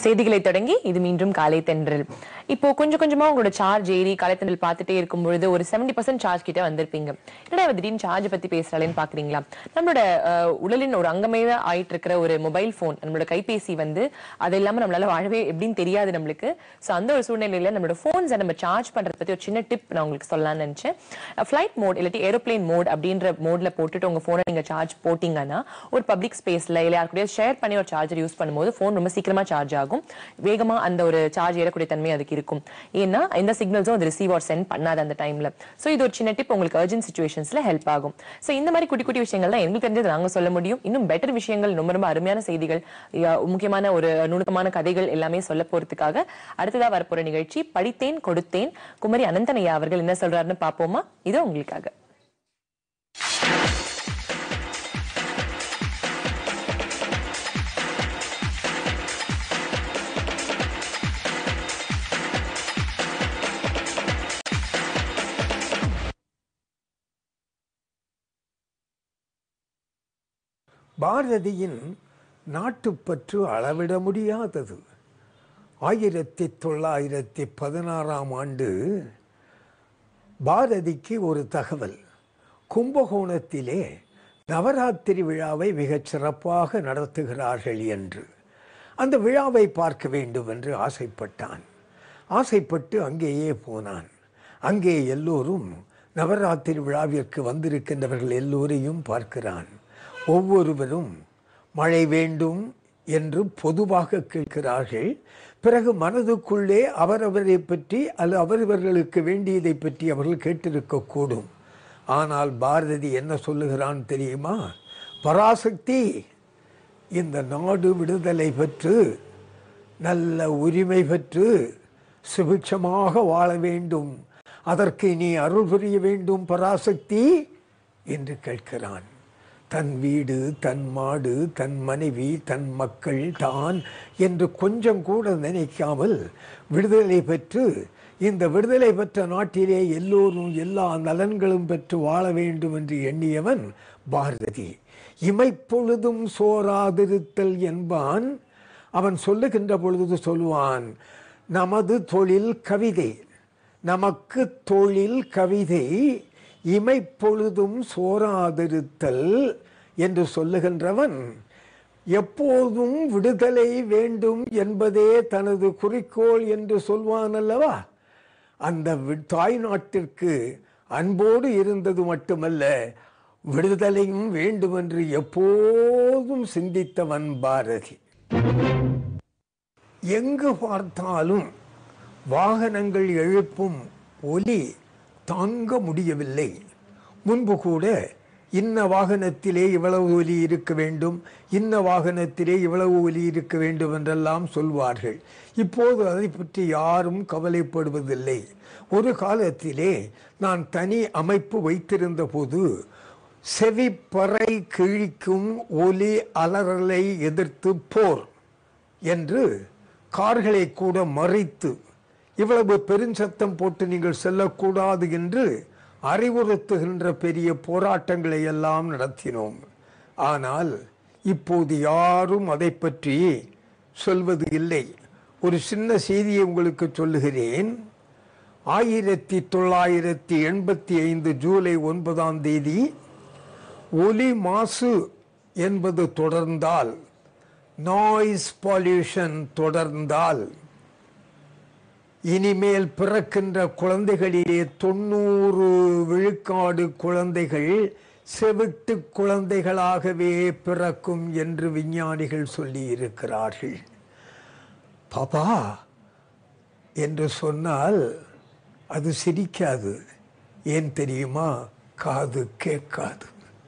செய்திகளை தொடங்கி இது மீண்டும் காலை தென்றல் இப்போ கொஞ்சம் கொஞ்சமா உங்களோட சார்ஜ் ஏறி காலை தென்றல் பார்த்துட்டே இருக்கும் பொழுது ஒரு 70% பர்சன்ட் சார்ஜ் கிட்ட வந்திருப்பீங்க என்னடா இவ திடீர்னு சார்ஜ் பத்தி பேசுறாளேன்னு பாக்குறீங்களா நம்மளோட அஹ், உடலின் ஒரு அங்கமே ஆயிட்டு இருக்கிற ஒரு மொபைல் போன் நம்மளோட கைபேசி வந்து அது இல்லாம நம்மளால வாழவே எப்படின்னு தெரியாது நம்மளுக்கு சோ அந்த ஒரு சூழ்நிலையில நம்மளோட போன்ஸை நம்ம சார்ஜ் பண்றத பத்தி ஒரு சின்ன டிப் நான் உங்களுக்கு சொல்லலாம்னு நினைச்சேன் ஃபிளைட் மோட் இல்லாட்டி ஏரோப்ளேன் மோட் அப்படின்ற மோட்ல போட்டுட்டு உங்க போனை நீங்க சார்ஜ் போட்டீங்கன்னா ஒரு பப்ளிக் ஸ்பேஸ்ல இல்ல யார் கூடயோ ஷேர் பண்ணி ஒரு சார்ஜர் யூஸ் பண்ணும்போது போன் ரொம்ப சீக்கிரமா சார்ஜ் ஆகும் வேகமா அந்த ஒரு சார்ஜ் ஏறக்கூடிய தன்மை அதுக்கு இருக்கும் ஏன்னா எந்த சிக்னல்ஸும் அது ரிசீவ் ஆர் சென்ட் பண்ணாது அந்த டைம்ல சோ இது ஒரு சின்ன டிப் உங்களுக்கு அர்ஜென்ட் சுச்சுவேஷன்ஸ்ல ஹெல்ப் ஆகும் சோ இந்த மாதிரி குட்டி குட்டி விஷயங்கள் தான் எங்களுக்கு தெரிஞ்சது நாங்க சொல்ல முடியும் இன்னும் பெட்டர் விஷயங்கள் ரொம்ப ரொம்ப அருமையான செய்திகள் யா, முக்கியமான ஒரு நுணுக்கமான கதைகள் எல்லாமே சொல்ல போறதுக்காக அடுத்ததா வரப்போற நிகழ்ச்சி படித்தேன் கொடுத்தேன் குமரி அனந்தனையா அவர்கள் என்ன சொல்றாருன்னு பாப்போமா இது உங்களுக்காக பாரதியின் நாட்டுப்பற்று அளவிட முடியாதது ஆயிரத்தி தொள்ளாயிரத்தி பதினாறாம் ஆண்டு பாரதிக்கு ஒரு தகவல் கும்பகோணத்திலே நவராத்திரி விழாவை மிகச் சிறப்பாக நடத்துகிறார்கள் என்று அந்த விழாவை பார்க்க வேண்டும் என்று ஆசைப்பட்டான் ஆசைப்பட்டு அங்கேயே போனான் அங்கே எல்லோரும் நவராத்திரி விழாவிற்கு வந்திருக்கின்றவர்கள் எல்லோரையும் பார்க்கிறான் ஒவ்வொருவரும் மழை வேண்டும் என்று பொதுவாக கேட்கிறார்கள் பிறகு மனதுக்குள்ளே அவரவரை பற்றி அல்ல அவரவர்களுக்கு வேண்டியதை பற்றி அவர்கள் கேட்டிருக்கக்கூடும் ஆனால் பாரதி என்ன சொல்லுகிறான் தெரியுமா பராசக்தி இந்த நாடு விடுதலை பெற்று நல்ல உரிமை பெற்று சுபிட்சமாக வாழ வேண்டும் அதற்கு நீ அருள் புரிய வேண்டும் பராசக்தி என்று கேட்கிறான் தன் வீடு தன் மாடு தன் மனைவி தன் மக்கள் தான் என்று கொஞ்சம் கூட நினைக்காமல் விடுதலை பெற்று இந்த விடுதலை பெற்ற நாட்டிலே எல்லோரும் எல்லா நலன்களும் பெற்று வாழ வேண்டும் என்று எண்ணியவன் பாரதி இமைப்பொழுதும் சோராதிருத்தல் என்பான் அவன் சொல்லுகின்ற பொழுது சொல்லுவான் நமது தொழில் கவிதை நமக்கு தொழில் கவிதை இமைப்பொழுதும் சோராதிருத்தல் என்று சொல்லுகின்றவன் எப்போதும் விடுதலை வேண்டும் என்பதே தனது குறிக்கோள் என்று சொல்வான் அல்லவா அந்த வி- தாய் நாட்டிற்கு அன்போடு இருந்தது மட்டுமல்ல விடுதலையும் வேண்டும் என்று எப்போதும் சிந்தித்தவன் பாரதி எங்கு பார்த்தாலும் வாகனங்கள் எழுப்பும் ஒலி தாங்க முடியவில்லை முன்பு கூட இன்ன வாகனத்திலே இவ்வளவு ஒலி இருக்க வேண்டும் இன்ன வாகனத்திலே இவ்வளவு ஒலி இருக்க வேண்டும் என்றெல்லாம் சொல்வார்கள் இப்போது அதை பற்றி யாரும் கவலைப்படுவதில்லை ஒரு காலத்திலே நான் தனி அமைப்பு வைத்திருந்த போது செவிப்பறை கிழிக்கும் ஒலி அலறலை எதிர்த்து போர் என்று கார்களை கூட மறைத்து இவ்வளவு பெருஞ்சத்தம் போட்டு நீங்கள் செல்லக்கூடாது என்று அறிவுறுத்துகின்ற பெரிய போராட்டங்களை எல்லாம் நடத்தினோம் ஆனால் இப்போது யாரும் அதை பற்றி சொல்வது இல்லை ஒரு சின்ன செய்தியை உங்களுக்கு சொல்லுகிறேன் ஆயிரத்தி தொள்ளாயிரத்தி எண்பத்தி ஐந்து ஜூலை ஒன்பதாம் தேதி ஒலி மாசு என்பது தொடர்ந்தால் நாய்ஸ் பொல்யூஷன் தொடர்ந்தால் இனிமேல் பிறக்கின்ற குழந்தைகளிலே தொண்ணூறு விழுக்காடு குழந்தைகள் செவிட்டு குழந்தைகளாகவே பிறக்கும் என்று விஞ்ஞானிகள் சொல்லி இருக்கிறார்கள் பாப்பா என்று சொன்னால் அது சிரிக்காது ஏன் தெரியுமா காது கேட்காது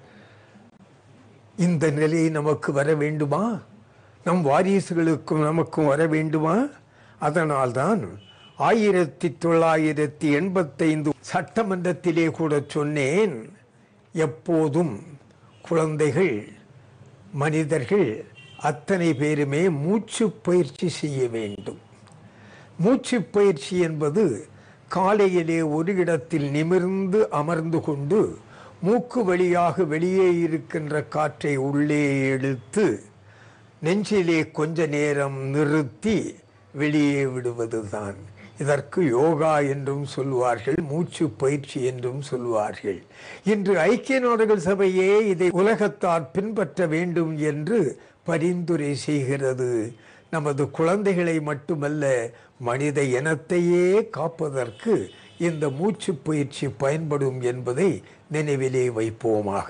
இந்த நிலை நமக்கு வர வேண்டுமா நம் வாரிசுகளுக்கும் நமக்கும் வர வேண்டுமா அதனால்தான் ஆயிரத்தி தொள்ளாயிரத்தி எண்பத்தைந்து சட்டமன்றத்திலே கூட சொன்னேன் எப்போதும் குழந்தைகள் மனிதர்கள் அத்தனை பேருமே மூச்சு பயிற்சி செய்ய வேண்டும் மூச்சு பயிற்சி என்பது காலையிலே ஒரு இடத்தில் நிமிர்ந்து அமர்ந்து கொண்டு மூக்கு வழியாக வெளியே இருக்கின்ற காற்றை உள்ளே இழுத்து நெஞ்சிலே கொஞ்ச நேரம் நிறுத்தி வெளியே விடுவதுதான் இதற்கு யோகா என்றும் சொல்வார்கள் மூச்சு பயிற்சி என்றும் சொல்வார்கள் இன்று ஐக்கிய நாடுகள் சபையே இதை உலகத்தார் பின்பற்ற வேண்டும் என்று பரிந்துரை செய்கிறது நமது குழந்தைகளை மட்டுமல்ல மனித இனத்தையே காப்பதற்கு இந்த மூச்சு பயிற்சி பயன்படும் என்பதை நினைவிலே வைப்போமாக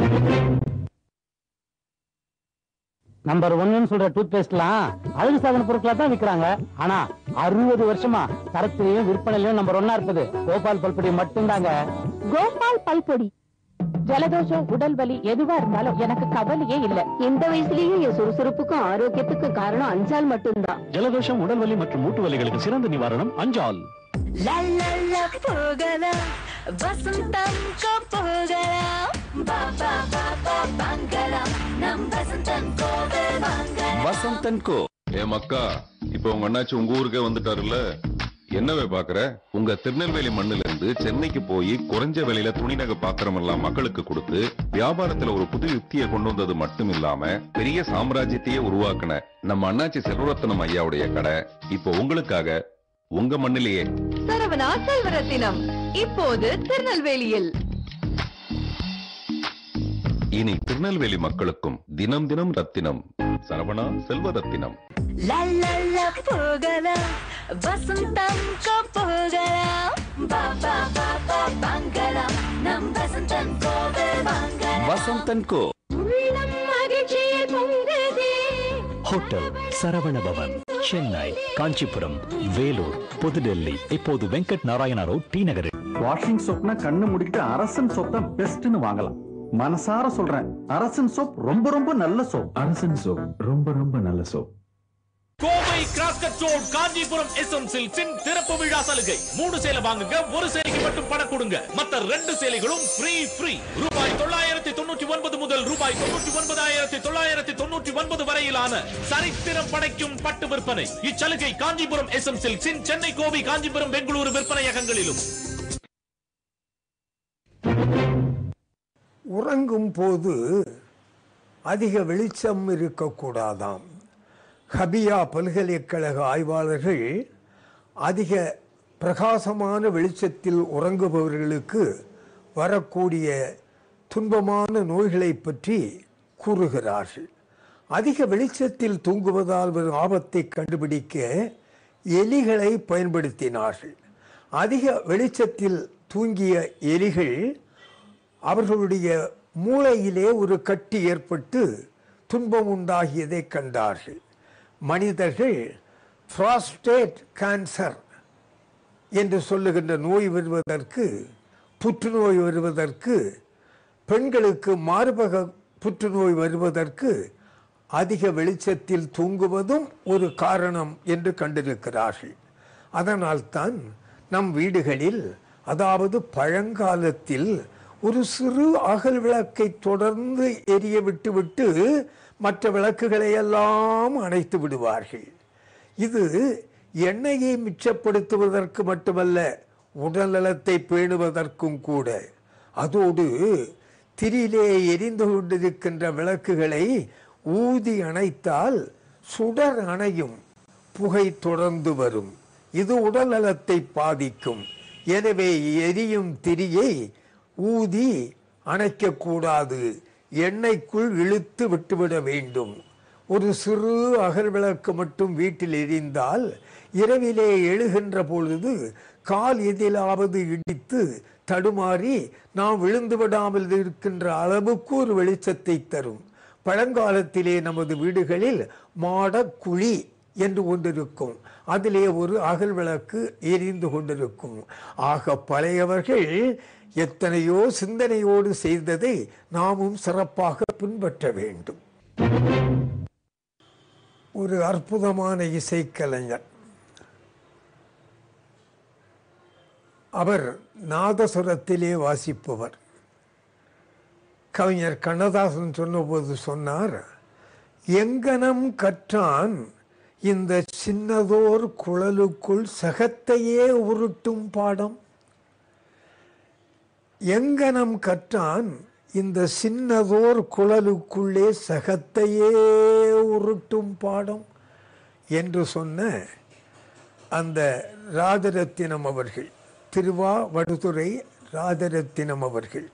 நம்பர் ஒன்னு சொல்ற டூத் பேஸ்ட்லாம் அழகு சாதன பொருட்களா தான் விக்கிறாங்க ஆனா அறுபது வருஷமா தரத்திலையும் விற்பனையிலும் நம்பர் ஒன்னா இருப்பது கோபால் பல்பொடி மட்டும்தாங்க கோபால் பல்பொடி ஜலதோஷம் உடல் வலி எதுவா இருந்தாலும் எனக்கு கவலையே இல்ல இந்த வயசுலயும் என் சுறுசுறுப்புக்கும் ஆரோக்கியத்துக்கும் காரணம் அஞ்சால் மட்டும்தான் ஜலதோஷம் உடல்வலி மற்றும் மூட்டு வலிகளுக்கு சிறந்த நிவாரணம் அஞ்சால் போகலாம் வசந்தம் போகலாம் பாபா பாபா பங்கலாம் நம் வசந்தம் கோவில் வாங்கலாம் வசந்தன் கோ ஏ மக்கா இப்ப உங்க அண்ணாச்சி உங்க ஊருக்கே வந்துட்டாருல்ல என்னவே பாக்குற உங்க திருநெல்வேலி மண்ணுல இருந்து சென்னைக்கு போய் குறைஞ்ச விலையில துணி நகை பாத்திரம் எல்லாம் மக்களுக்கு கொடுத்து வியாபாரத்துல ஒரு புது யுக்தியை கொண்டு வந்தது மட்டும் இல்லாம பெரிய சாம்ராஜ்யத்தையே உருவாக்குன நம்ம அண்ணாச்சி செல்வரத்னம் ஐயாவுடைய கடை இப்போ உங்களுக்காக உங்க மண்ணிலேயே சரவணா செல்வரத்தினம் இப்போது திருநெல்வேலியில் இனி திருநெல்வேலி மக்களுக்கும் தினம் தினம் ரத்தினம் சரவணா செல்வ ரத்தினம் போகலாம் வசந்தம் போகலாம் பாபா பாபா பங்கலாம் நம் வசந்தம் கோவில் வாங்கலாம் வசந்தன் கோ உள்ளம் மகிழ்ச்சியில் பொங்குதே ஹோட்டல் சரவண பவன் சென்னை காஞ்சிபுரம் வேலூர் புதுடெல்லி இப்போது வெங்கட் நாராயண ரோட் டி நகரில் வாஷிங் சோப்னா கண்ணு முடிக்கிட்டு அரசன் சோப் தான் பெஸ்ட்னு வாங்கலாம் மனசார சொல்றேன் அரசன் சோப் ரொம்ப ரொம்ப நல்ல சோப் அரசன் சோப் ரொம்ப ரொம்ப நல்ல soap Kovai cross cut road Kanchipuram SM சில்க்ஸின் திறப்பு விழா சலுகை மூணு சேலை வாங்குங்க ஒரு சேலைக்கு மட்டும் பணம் கொடுங்க மத்த ரெண்டு சேலைகளும் ஃப்ரீ ஃப்ரீ ரூபாய் தொள்ளாயிரத்தி தொண்ணூற்றி ஒன்பது முதல் ரூபாய் தொண்ணூற்றி ஒன்பதாயிரத்தி தொள்ளாயிரத்தி தொண்ணூற்றி ஒன்பது வரையிலான சரித்திரம் படைக்கும் பட்டு விற்பனை இச்சலுகை காஞ்சிபுரம் எஸ்எம் சில்க்ஸின் சென்னை கோவை காஞ்சிபுரம் பெங்களூரு விற்பனையகங்களிலும் உறங்கும் போது அதிக வெளிச்சம் இருக்கக்கூடாதாம் ஹபியா பல்கலைக்கழக ஆய்வாளர்கள் அதிக பிரகாசமான வெளிச்சத்தில் உறங்குபவர்களுக்கு வரக்கூடிய துன்பமான நோய்களை பற்றி கூறுகிறார்கள் அதிக வெளிச்சத்தில் தூங்குவதால் வரும் ஆபத்தை கண்டுபிடிக்க எலிகளை பயன்படுத்தினார்கள் அதிக வெளிச்சத்தில் தூங்கிய எலிகள் அவர்களுடைய மூளையிலே ஒரு கட்டி ஏற்பட்டு துன்பம் உண்டாகியதை கண்டார்கள் மனிதர்கள் புராஸ்டேட் கேன்சர் என்று சொல்லுகின்ற நோய் வருவதற்கு புற்றுநோய் வருவதற்கு பெண்களுக்கு மார்பக புற்றுநோய் வருவதற்கு அதிக வெளிச்சத்தில் தூங்குவதும் ஒரு காரணம் என்று கண்டிருக்கிறார்கள் அதனால்தான் நம் வீடுகளில் அதாவது பழங்காலத்தில் ஒரு சிறு அகல் விளக்கை தொடர்ந்து எரிய விட்டுவிட்டு மற்ற விளக்குகளை எல்லாம் அணைத்து விடுவார்கள் இது எண்ணெயை மிச்சப்படுத்துவதற்கு மட்டுமல்ல உடல் நலத்தை பேணுவதற்கும் கூட அதோடு திரியிலே எரிந்து கொண்டிருக்கின்ற விளக்குகளை ஊதி அணைத்தால் சுடர் அணையும் புகை தொடர்ந்து வரும் இது உடல் நலத்தை பாதிக்கும் எனவே எரியும் திரியை ஊதி அணைக்கக்கூடாது எண்ணெய்க்குள் இழுத்து விட்டுவிட வேண்டும் ஒரு சிறு அகல் விளக்கு மட்டும் வீட்டில் எரிந்தால் இரவிலே எழுகின்ற பொழுது கால் எதிலாவது இடித்து தடுமாறி நாம் விழுந்து விடாமல் இருக்கின்ற அளவுக்கு ஒரு வெளிச்சத்தை தரும் பழங்காலத்திலே நமது வீடுகளில் மாடக்குழி என்று ஒன்றிருக்கும் அதிலே ஒரு அகல் விளக்கு எரிந்து கொண்டிருக்கும் ஆக பழையவர்கள் எத்தனையோ சிந்தனையோடு செய்ததை நாமும் சிறப்பாக பின்பற்ற வேண்டும் ஒரு அற்புதமான இசைக்கலைஞர் அவர் நாதசுரத்திலே வாசிப்பவர் கவிஞர் கண்ணதாசன் சொன்னபோது சொன்னார் எங்கனம் கற்றான் இந்த சின்னதோர் குழலுக்குள் சகத்தையே உருட்டும் பாடம் எங்கனம் கற்றான் இந்த சின்னதோர் குழலுக்குள்ளே சகத்தையே உருட்டும் பாடம் என்று சொன்ன அந்த ராஜரத்தினம் அவர்கள் திருவாவடுதுறை ராஜரத்தினம் அவர்கள்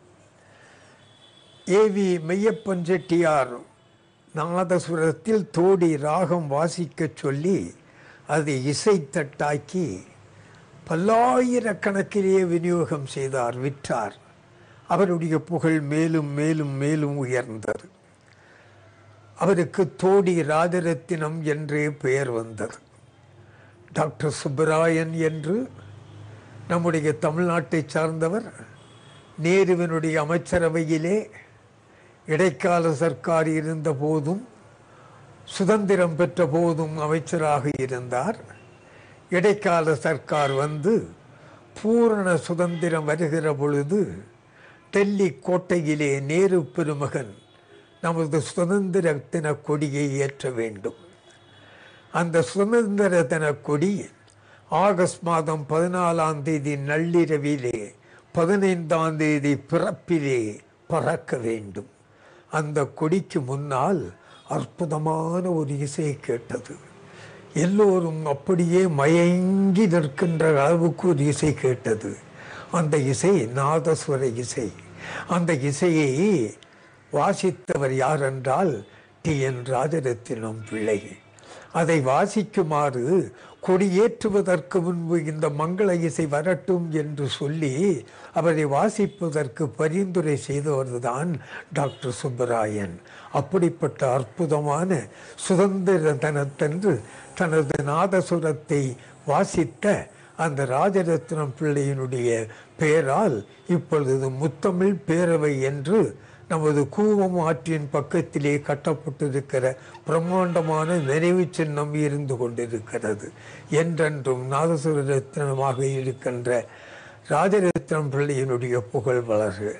ஏவி மெய்யப்பன் செட்டியார் நாதசுரத்தில் தோடி ராகம் வாசிக்கச் சொல்லி அதை இசைத்தட்டாக்கி பல்லாயிரக்கணக்கிலே விநியோகம் செய்தார் விற்றார் அவருடைய புகழ் மேலும் மேலும் மேலும் உயர்ந்தது அவருக்கு தோடி ராஜரத்தினம் என்றே பெயர் வந்தது டாக்டர் சுப்பராயன் என்று நம்முடைய தமிழ்நாட்டை சார்ந்தவர் நேருவினுடைய அமைச்சரவையிலே இடைக்கால சர்க்கார் இருந்த போதும் சுதந்திரம் பெற்ற போதும் அமைச்சராக இருந்தார் இடைக்கால சர்க்கார் வந்து பூரண சுதந்திரம் வருகிற பொழுது டெல்லி கோட்டையிலே நேரு பெருமகன் நமது சுதந்திர தின கொடியை ஏற்ற வேண்டும் அந்த சுதந்திர தின கொடி ஆகஸ்ட் மாதம் பதினாலாம் தேதி நள்ளிரவிலே பதினைந்தாம் தேதி பிறப்பிலே பறக்க வேண்டும் அந்த கொடிக்கு முன்னால் அற்புதமான ஒரு இசை கேட்டது எல்லோரும் அப்படியே மயங்கி நிற்கின்ற அளவுக்கு ஒரு இசை கேட்டது அந்த இசை நாதஸ்வர இசை அந்த இசையை வாசித்தவர் யார் என்றால் டி என் ராஜரத்தினம் பிள்ளை அதை வாசிக்குமாறு கொடியேற்றுவதற்கு முன்பு இந்த மங்கள இசை வரட்டும் என்று சொல்லி அவரை வாசிப்பதற்கு பரிந்துரை செய்தவர்தான் டாக்டர் சுப்பராயன் அப்படிப்பட்ட அற்புதமான சுதந்திர தினத்தன்று தனது நாதசுரத்தை வாசித்த அந்த ராஜரத்னம் பிள்ளையினுடைய பெயரால் இப்பொழுது முத்தமிழ் பேரவை என்று நமது கூவம் ஆற்றின் பக்கத்திலே கட்டப்பட்டிருக்கிற பிரம்மாண்டமான நினைவு சின்னம் இருந்து கொண்டிருக்கிறது என்றென்றும் நாதசுர ரத்னமாக இருக்கின்ற ராஜரத்னம் பிள்ளையினுடைய புகழ் வளர்க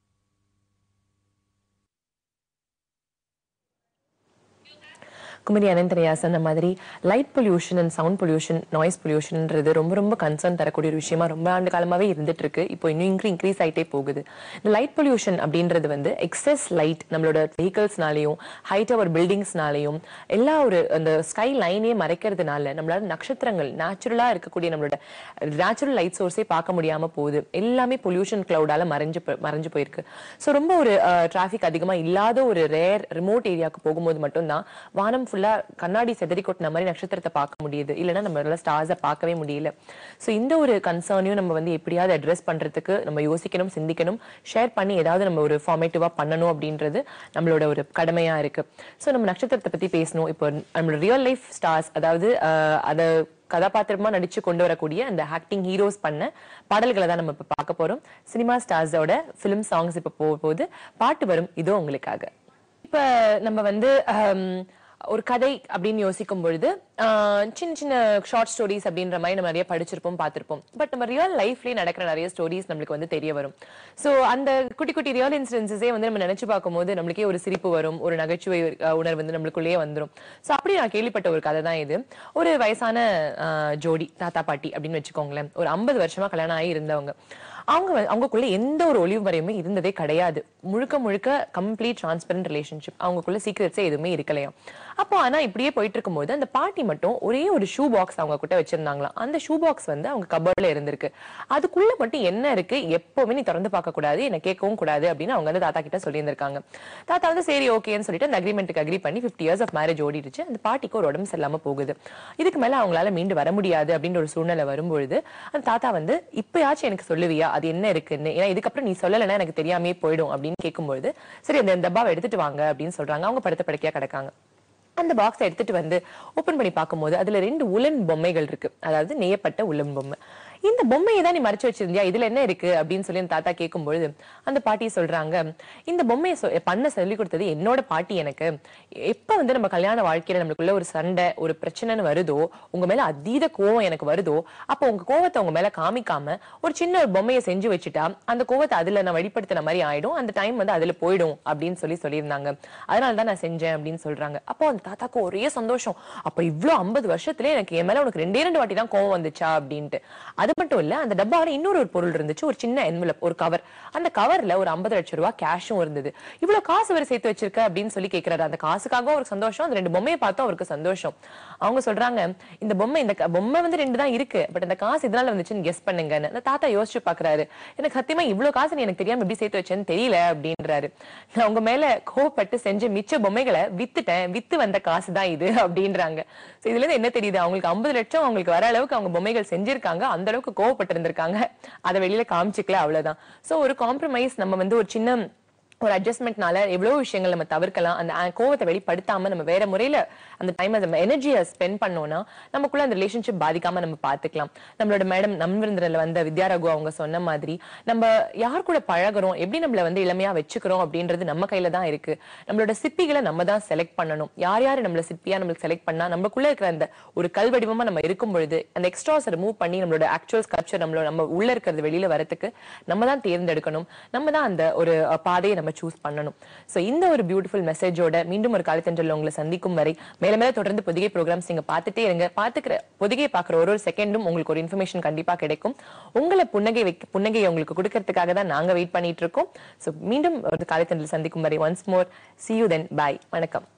குமரி அனந்தரையா சொன்ன மாதிரி light pollution and sound pollution noise பொல்யூஷன்ன்றது ரொம்ப ரொம்ப கன்சர்ன் தரக்கூடிய ஒரு விஷயமா ரொம்ப ஆண்டு காலமாவே இருந்துட்டு இருக்கு இப்போ இன்னும் இன்க்ரீ இன்க்ரீஸ் ஆயிட்டே போகுது இந்த லைட் பொல்யூஷன் அப்படின்றது வந்து எக்ஸஸ் லைட் நம்மளோட வெஹிக்கல்ஸ்னாலையும் ஹைட் அவர் பில்டிங்ஸ்னாலையும் எல்லா ஒரு அந்த ஸ்கை லைனே மறைக்கிறதுனால நம்மளால நட்சத்திரங்கள் நேச்சுரலா இருக்கக்கூடிய நம்மளோட நேச்சுரல் லைட் சோர்ஸே பார்க்க முடியாம போகுது எல்லாமே பொல்யூஷன் கிளவுடால மறைஞ்சு போ- மறைஞ்சு போயிருக்கு ஸோ ரொம்ப ஒரு டிராஃபிக் அதிகமா இல்லாத ஒரு ரேர் ரிமோட் ஏரியாவுக்கு போகும்போது மட்டும்தான் வானம் ஃபுல்லா கண்ணாடி செதறி கொட்டின மாதிரி நட்சத்திரத்தை பார்க்க முடியுது இல்லைன்னா நம்மளால ஸ்டார்ஸை பார்க்கவே முடியல ஸோ இந்த ஒரு கன்சர்னையும் நம்ம வந்து எப்படியாவது அட்ரஸ் பண்றதுக்கு நம்ம யோசிக்கணும் சிந்திக்கணும் ஷேர் பண்ணி ஏதாவது நம்ம ஒரு ஃபார்மேட்டிவா பண்ணணும் அப்படின்றது நம்மளோட ஒரு கடமையா இருக்கு ஸோ நம்ம நட்சத்திரத்தை பத்தி பேசணும் இப்போ நம்மளோட ரியல் லைஃப் ஸ்டார்ஸ் அதாவது அஹ், அதை கதாபாத்திரமா நடிச்சு கொண்டு வரக்கூடிய அந்த ஆக்டிங் ஹீரோஸ் பண்ண பாடல்களை தான் நம்ம இப்ப பார்க்க போறோம் சினிமா ஸ்டார்ஸோட ஃபிலிம் சாங்ஸ் இப்ப போக போகுது பாட்டு வரும் இதோ உங்களுக்காக இப்ப நம்ம வந்து ஹம், ஒரு கதை அப்படின்னு யோசிக்கும் பொழுது ஆஹ், சின்ன சின்ன ஷார்ட் ஸ்டோரிஸ் அப்படின்ற மாதிரி நம்ம நிறைய படிச்சிருப்போம் பார்த்திருப்போம் பட் நம்ம ரியல் லைஃப்லயே நடக்கிற நிறைய ஸ்டோரிஸ் நம்மளுக்கு வந்து தெரிய வரும் சோ அந்த குட்டி குட்டி ரியல் இன்சிடென்சஸே வந்து நம்ம நினைச்சு பார்க்கும்போது நம்மளுக்கே ஒரு சிரிப்பு வரும் ஒரு நகைச்சுவை அஹ், உணர்வு வந்து நம்மளுக்குள்ளேயே வந்துரும் சோ அப்படி நான் கேள்விப்பட்ட ஒரு கதை தான் இது ஒரு வயசான ஆஹ், ஜோடி தாத்தா பாட்டி அப்படின்னு வச்சுக்கோங்களேன் ஒரு ஐம்பது வருஷமா கல்யாணம் ஆகி இருந்தவங்க அவங்க வந்து- அவங்களுக்குள்ள எந்த ஒரு ஒளிவு மறையுமே இருந்ததே கிடையாது முழுக்க முழுக்க கம்ப்ளீட் டிரான்ஸ்பரண்ட் ரிலேஷன்ஷிப் அவங்களுக்குள்ள சீக்கிரட்ஸே எதுவுமே இருக்கலையாம் அப்போ ஆனா இப்படியே போயிட்டு இருக்கும்போது அந்த பாட்டி மட்டும் ஒரே ஒரு ஷூ பாக்ஸ் அவங்க கிட்ட வச்சிருந்தாங்களாம் அந்த ஷூ பாக்ஸ் வந்து அவங்க கபர்ல இருந்திருக்கு அதுக்குள்ள மட்டும் என்ன இருக்கு எப்பவுமே நீ திறந்து பார்க்க கூடாது என்ன கேட்கவும் கூடாது அப்படின்னு அவங்க வந்து தாத்தா கிட்ட சொல்லியிருந்திருக்காங்க தாத்தா வந்து சரி ஓகேன்னு சொல்லிட்டு அந்த அக்ரிமெண்ட்டுக்கு அக்ரி பண்ணி 50 இயர்ஸ் ஆஃப் மேரேஜ் ஓடிடுச்சு அந்த பாட்டிக்கு ஒரு உடம்பு சரியில்லாம போகுது இதுக்கு மேல அவங்களால மீண்டு வர முடியாது அப்படின்ற ஒரு சூழ்நிலை வரும்பொழுது அந்த தாத்தா வந்து இப்பயாச்சும் எனக்கு சொல்லுவியா அது என்ன இருக்குன்னு ஏன்னா இதுக்கப்புறம் நீ சொல்லலைன்னா எனக்கு தெரியாமே போயிடும் அப்படின்னு கேட்கும்பொழுது சரி அந்த டப்பாவை எடுத்துட்டு வாங்க அப்படின்னு சொல்றாங்க அவங்க படுத்த படுக்கையா கிடக்காங்க அந்த பாக்ஸை எடுத்துட்டு வந்து ஓபன் பண்ணி பார்க்கும்போது அதுல ரெண்டு உலன் பொம்மைகள் இருக்கு அதாவது நெய்யப்பட்ட உலன் பொம்மை இந்த பொம்மையை தான் நீ மறைச்சு வச்சிருந்தியா இதுல என்ன இருக்கு அப்படின்னு சொல்லி அந்த தாத்தா கேட்கும்பொழுது அந்த பாட்டி சொல்றாங்க இந்த பொம்மையை சொ- பண்ண சொல்லி கொடுத்தது என்னோட பாட்டி எனக்கு எப்ப வந்து நம்ம கல்யாண வாழ்க்கையில நம்மளுக்குள்ள ஒரு சண்டை ஒரு பிரச்சனைன்னு வருதோ உங்க மேல அதீத கோவம் எனக்கு வருதோ அப்போ உங்க கோவத்தை உங்க மேல காமிக்காம ஒரு சின்ன ஒரு பொம்மையை செஞ்சு வச்சுட்டா அந்த கோவத்தை அதுல நான் வெளிப்படுத்தின மாதிரி ஆயிடும் அந்த டைம் வந்து அதுல போயிடும் அப்படின்னு சொல்லி சொல்லியிருந்தாங்க அதனால தான் நான் செஞ்சேன் அப்படின்னு சொல்றாங்க அப்போ அந்த தாத்தாக்கு ஒரே சந்தோஷம் அப்ப இவ்ளோ ஐம்பது வருஷத்துல எனக்கு என் மேல உனக்கு ரெண்டே ரெண்டு வாட்டி தான் கோவம் வந்துச்சா அப்படின்ட்டு அது மட்டும் இல்ல அந்த டப்பாவில் இன்னொரு ஒரு பொருள் இருந்துச்சு ஒரு சின்ன envelope ஒரு கவர் அந்த கவர்ல ஒரு ஐம்பது லட்சம் ரூபாய் கேஷும் இருந்தது இவ்வளவு காசு அவர் சேர்த்து வச்சிருக்க அப்படின்னு சொல்லி கேக்குறாரு அந்த காசுக்காகவும் அவருக்கு சந்தோஷம் அந்த ரெண்டு பொம்மையை பார்த்தும் அவருக்கு சந்தோஷம் அவங்க சொல்றாங்க இந்த பொம்மை இந்த க- பொம்மை வந்து ரெண்டு தான் இருக்கு பட் அந்த காசு இதனால வந்துச்சுன்னு கெஸ் பண்ணுங்கன்னு அந்த தாத்தா யோசிச்சு பாக்குறாரு எனக்கு சத்தியமா இவ்வளவு காசு நீ எனக்கு தெரியாம எப்படி சேர்த்து வச்சேன்னு தெரியல அப்படின்றாரு நான் உங்க மேல கோவப்பட்டு செஞ்ச மிச்ச பொம்மைகளை வித்துட்டேன் வித்து வந்த காசு தான் இது அப்படின்றாங்க சோ இதுல இருந்து என்ன தெரியுது அவங்களுக்கு ஐம்பது லட்சம் அவங்களுக்கு வர அளவுக்கு அவங்க பொம்மைகள் செஞ்சிருக்காங்க அந்த அளவுக்கு கோவப்பட்டு இருந்திருக்காங்க அதை வெளியில காமிச்சிக்கல அவ்வளவுதான் சோ ஒரு காம்ப்ரமைஸ் நம்ம வந்து ஒரு சின்ன ஒரு அட்ஜஸ்ட்மெண்ட்னால எவ்வளவு விஷயங்கள் நம்ம தவிர்க்கலாம் அந்த அஹ், கோவத்தை வெளிப்படுத்தாம நம்ம வேற முறையில அந்த டைம் நம்ம எனர்ஜியை ஸ்பெண்ட் பண்ணோம்னா நமக்குள்ள அந்த ரிலேஷன்ஷிப் பாதிக்காம நம்ம பாத்துக்கலாம் நம்மளோட மேடம் நம்விருந்திரல வந்த வித்யாரகு அவங்க சொன்ன மாதிரி நம்ம யார் கூட பழகுறோம் எப்படி நம்மள வந்து இளமையா வச்சுக்கிறோம் அப்படின்றது நம்ம கையில தான் இருக்கு நம்மளோட சிப்பிகளை நம்ம தான் செலக்ட் பண்ணணும் யார் யார் நம்மள சிப்பியா நம்மளுக்கு செலக்ட் பண்ணா நமக்குள்ள இருக்கிற அந்த ஒரு கல்வடிவமா நம்ம இருக்கும் பொழுது அந்த எக்ஸ்ட்ராஸ் ரிமூவ் பண்ணி நம்மளோட ஆக்சுவல் ஸ்கல்ப்சர் நம்மளோட நம்ம உள்ள இருக்கிறது வெளியில வரதுக்கு நம்ம தான் தேர்ந்தெடுக்கணும் நம்ம தான் அந்த ஒரு அஹ், பாதையை நம்ம சூஸ் பண்ணணும் சோ இந்த ஒரு பியூட்டிஃபுல் மெசேஜோட மீண்டும் ஒரு காலத்தென்றல் உங்களை சந்திக்கும் வரை மேல மேல தொடர்ந்து பொதிகை ப்ரோக்ராம்ஸ் நீங்க பார்த்துட்டே இருங்க பாத்துக்கிற பொதிகை பாக்குற ஒரு ஒரு செகண்டும் உங்களுக்கு ஒரு இன்ஃபர்மேஷன் கண்டிப்பா கிடைக்கும் உங்களை புன்னகை வைக்க புன்னகையை உங்களுக்கு கொடுக்கறதுக்காக தான் நாங்க வெயிட் பண்ணிட்டு இருக்கோம் சோ மீண்டும் ஒரு காலத்தென்றல் சந்திக்கும் வரை once more see you then bye வணக்கம்